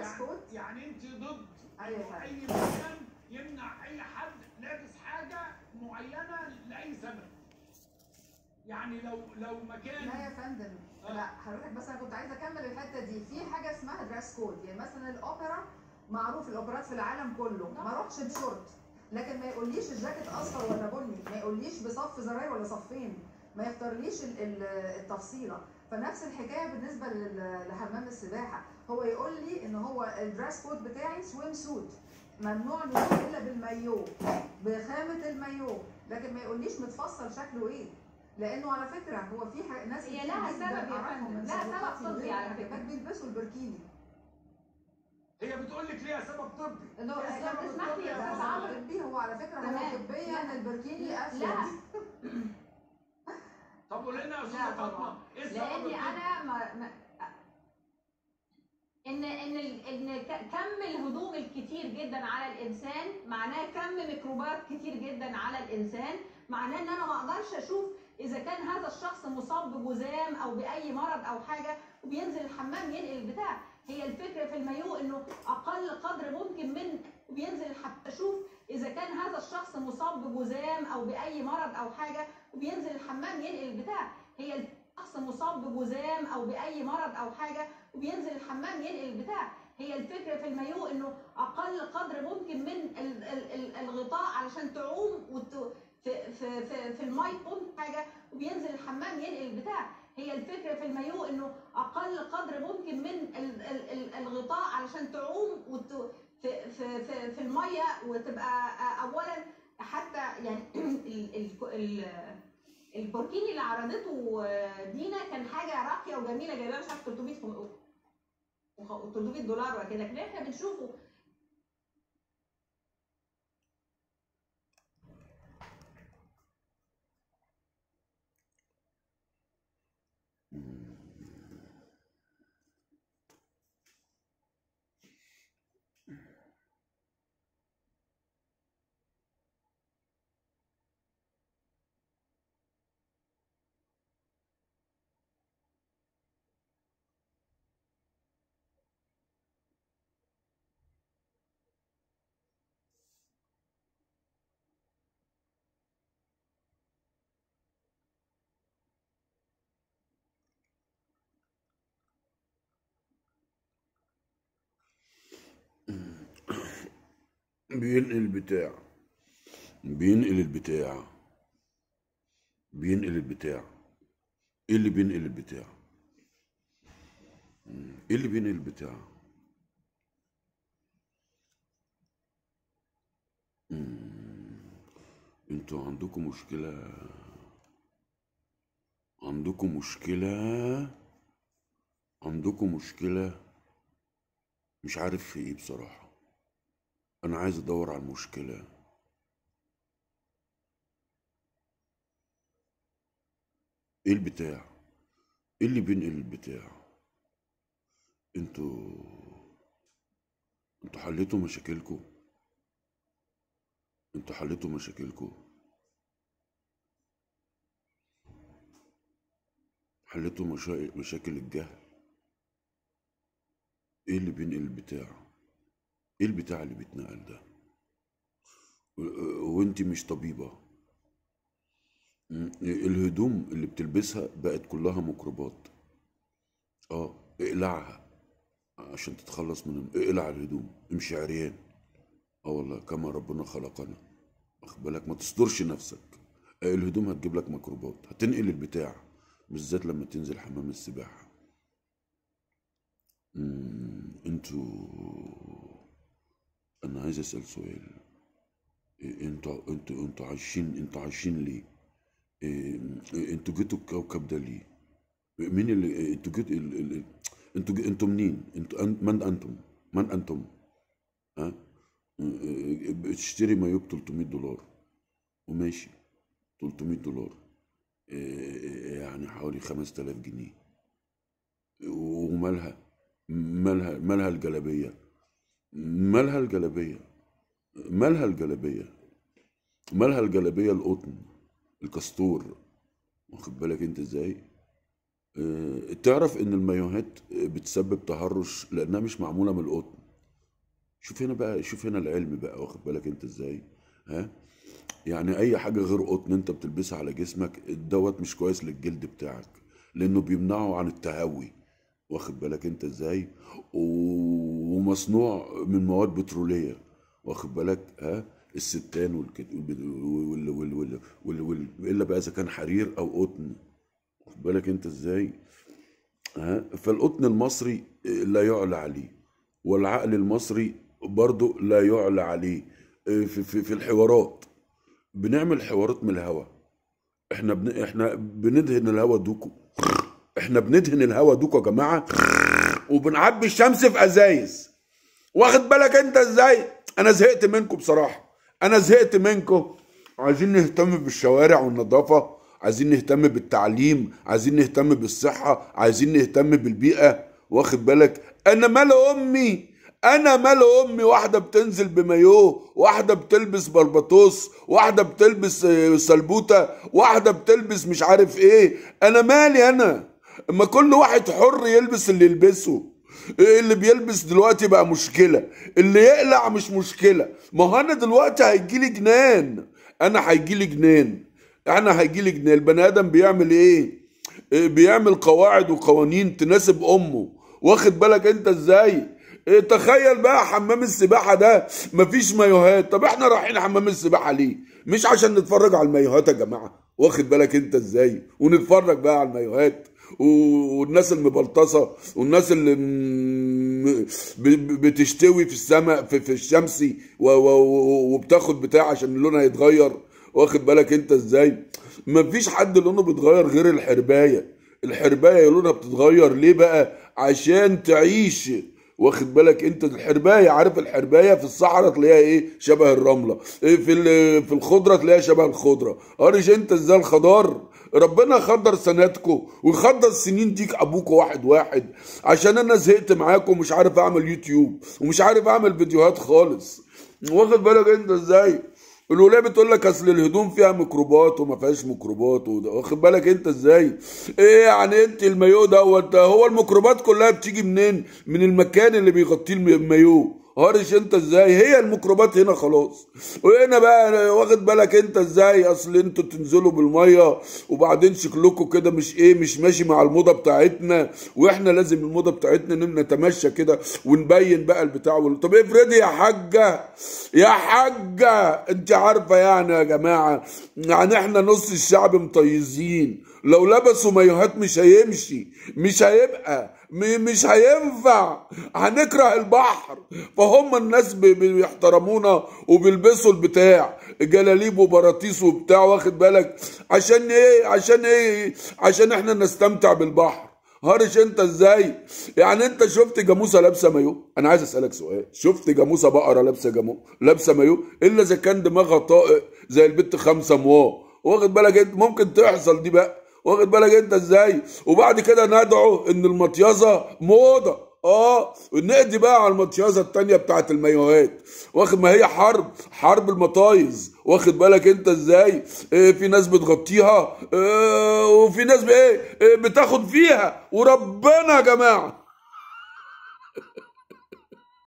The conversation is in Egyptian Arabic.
دريس كود يعني انت ضد أيوة إنه فعلا. اي مكان يمنع اي حد لابس حاجه معينه لاي سبب يعني لو لو مكان لا يا فندم آه. لا حضرتك بس انا كنت عايزه اكمل الحته دي في حاجه اسمها دريس كود يعني مثلا الاوبرا معروف الاوبرات في العالم كله ما اروحش بشورت لكن ما يقوليش الجاكيت اصفر ولا بني ما يقوليش بصف زراير ولا صفين ما يختارليش ال- ال- التفصيله فنفس الحكايه بالنسبه لل- لحمام السباحه هو يقول لي ان هو الدريس كود بتاعي سويم سوت ممنوع نزول الا بالمايو بخامه المايو لكن ما يقوليش متفصل شكله ايه لانه على فكره هو في ح- ناس هي كتير لها جداً سبب يا أعرفهم فندم، من لها سبب صديقاتي طبي وغيرهم على فكرة. كانت بيلبسوا البركيني هي بتقول لك ليها سبب طبي انه لو السبب تسمح لي يا الطبي أستاذ ده عمرو. طبي هو على فكره هو تمام. طبيا لا. البركيني لا. اسود لا. طب قول لنا يا لا استاذه طبعا. فاطمه ايه السبب لاني الطبي؟ انا ما ما ان ان ال- ان ك- كم الهدوم الكتير جدا على الانسان معناه كم ميكروبات كتير جدا على الانسان معناه ان انا ما اقدرش اشوف اذا كان هذا الشخص مصاب بجذام او باي مرض او حاجه وبينزل الحمام ينقل البتاع هي الفكره في المايو انه اقل قدر ممكن من وبينزل الحمام اشوف اذا كان هذا الشخص مصاب بجذام او باي مرض او حاجه وبينزل الحمام ينقل البتاع هي الشخص مصاب بجذام او باي مرض او حاجه وبينزل الحمام ينقل البتاع هي الفكره في المايو انه اقل قدر ممكن من ال- ال- ال- الغطاء علشان تعوم وت... في في في, في المي تقوم حاجه وبينزل الحمام ينقل البتاع هي الفكره في المايو انه اقل قدر ممكن من ال- ال- ال- الغطاء علشان تعوم وت... في في في, في الميه وتبقى اولا حتى يعني ال ال ال البوركيني اللي عرضته دينا كان حاجه راقيه وجميله جايباها مش عارف 300 خم- وخ- 300 دولار وكده لكن احنا بنشوفه بينقل البتاع بينقل البتاع بينقل البتاع ايه اللي بينقل البتاع مم. ايه اللي بينقل البتاع مم. انتوا عندكم مشكلة عندكم مشكلة عندكم مشكلة مش عارف في ايه بصراحة انا عايز ادور على المشكلة ايه البتاع ايه اللي بينقل البتاع انتوا انتوا حليتوا مشاكلكم انتوا حليتوا مشاكلكم حليتوا مشا... مشاكل الجهل ايه اللي بينقل البتاع ايه البتاع اللي بيتنقل ده و- وانتي مش طبيبة م- الهدوم اللي بتلبسها بقت كلها ميكروبات اه اقلعها عشان تتخلص من اقلع الهدوم امشي عريان اه والله كما ربنا خلقنا واخد بالك ما تصدرش نفسك آه، الهدوم هتجيب لك ميكروبات هتنقل البتاع بالذات لما تنزل حمام السباحة مم، انتوا انا عايز اسأل سؤال إيه، انتوا انتوا انتوا عايشين انتوا عايشين ليه إيه، إيه، انتوا جيتوا الكوكب ده ليه مين اللي إيه، انتوا جيتوا ال... ال... ال- انتوا جي- انتوا منين انتوا أن... من انتم من انتم ها إيه، بتشتري مايو ب 300 دولار وماشي 300 دولار إيه، يعني حوالي 5000 جنيه ومالها مالها مالها الجلابية مالها الجلابية مالها الجلابية مالها الجلابية القطن الكستور واخد بالك انت ازاي آه، تعرف ان المايوهات بتسبب تهرش لانها مش معموله من القطن شوف هنا بقى شوف هنا العلم بقى واخد بالك انت ازاي ها يعني اي حاجه غير قطن انت بتلبسها على جسمك دوت مش كويس للجلد بتاعك لانه بيمنعه عن التهوي واخد بالك انت ازاي و- ومصنوع من مواد بتروليه واخد بالك ها الستان والكت... وال... وال... وال... وال... وال... الا بقى اذا كان حرير او قطن واخد بالك انت ازاي ها فالقطن المصري لا يعلى عليه والعقل المصري برضه لا يعلى عليه في, في, في الحوارات بنعمل حوارات من الهوا احنا بن... احنا بندهن الهوا دوكو احنا بندهن الهوا دوكو يا جماعه وبنعبي الشمس في ازايز واخد بالك انت ازاي انا زهقت منكم بصراحه انا زهقت منكم عايزين نهتم بالشوارع والنظافه عايزين نهتم بالتعليم عايزين نهتم بالصحه عايزين نهتم بالبيئه واخد بالك انا مال امي انا مال امي واحده بتنزل بمايوه واحده بتلبس بربطوس واحده بتلبس آه، سلبوته واحده بتلبس مش عارف ايه انا مالي انا اما كل واحد حر يلبس اللي يلبسه اللي بيلبس دلوقتي بقى مشكلة اللي يقلع مش مشكلة ما هو انا دلوقتي هيجيلي جنان انا هيجيلي جنان انا هيجيلي جنان البني ادم بيعمل ايه إيه، بيعمل قواعد وقوانين تناسب امه واخد بالك انت ازاي إيه، تخيل بقى حمام السباحة ده مفيش مايوهات طب احنا رايحين حمام السباحة ليه مش عشان نتفرج على المايوهات يا جماعة واخد بالك انت ازاي ونتفرج بقى على المايوهات و- والناس المبلطصة والناس اللي م- ب- ب- بتشتوي في السماء في, في الشمسي و- و- و- وبتاخد بتاع عشان لونها يتغير واخد بالك انت ازاي مفيش حد لونه بيتغير غير الحرباية الحرباية لونها بتتغير ليه بقى عشان تعيش واخد بالك انت الحربايه عارف الحربايه في الصحراء تلاقيها ايه شبه الرمله إيه في ال- في الخضره تلاقيها شبه الخضره قارش انت ازاي الخضار ربنا خدر سنتكم ويخدر سنين ديك ابوكوا واحد واحد عشان انا زهقت معاكم ومش عارف اعمل يوتيوب ومش عارف اعمل فيديوهات خالص واخد بالك انت ازاي الولايه بتقول لك اصل الهدوم فيها ميكروبات وما فيهاش ميكروبات وده واخد بالك انت ازاي ايه يعني انت المايو دوت هو الميكروبات كلها بتيجي منين من المكان اللي بيغطيه الم- المايو هارش انت ازاي هي الميكروبات هنا خلاص وهنا بقى واخد بالك انت ازاي اصل انتوا تنزلوا بالميه وبعدين شكلكم كده مش ايه مش ماشي مع الموضه بتاعتنا واحنا لازم الموضه بتاعتنا ان نتمشى كده ونبين بقى البتاع وال- طب افرضي يا حاجه يا حاجه انت عارفه يعني يا جماعه يعني احنا نص الشعب مطيزين لو لبسوا مايوهات مش هيمشي مش هيبقى م- مش هينفع هنكره البحر فهم الناس بي- بيحترمونا وبيلبسوا البتاع جلاليب وبراطيس وبتاع واخد بالك عشان ايه عشان ايه عشان احنا نستمتع بالبحر هارش انت ازاي يعني انت شفت جاموسه لابسه مايو انا عايز اسالك سؤال شفت جاموسه بقره لابسه جامو لابسه مايو الا اذا كان دماغها طائق زي البت خمسه موا واخد بالك انت ممكن تحصل دي بقى واخد بالك انت ازاي وبعد كده ندعو ان المطيزه موضه اه نقضي بقى على المطيزه التانية بتاعت المايوهات واخد ما هي حرب حرب المطايز واخد بالك انت ازاي اه في ناس بتغطيها اه وفي ناس بايه اه بتاخد فيها وربنا يا جماعه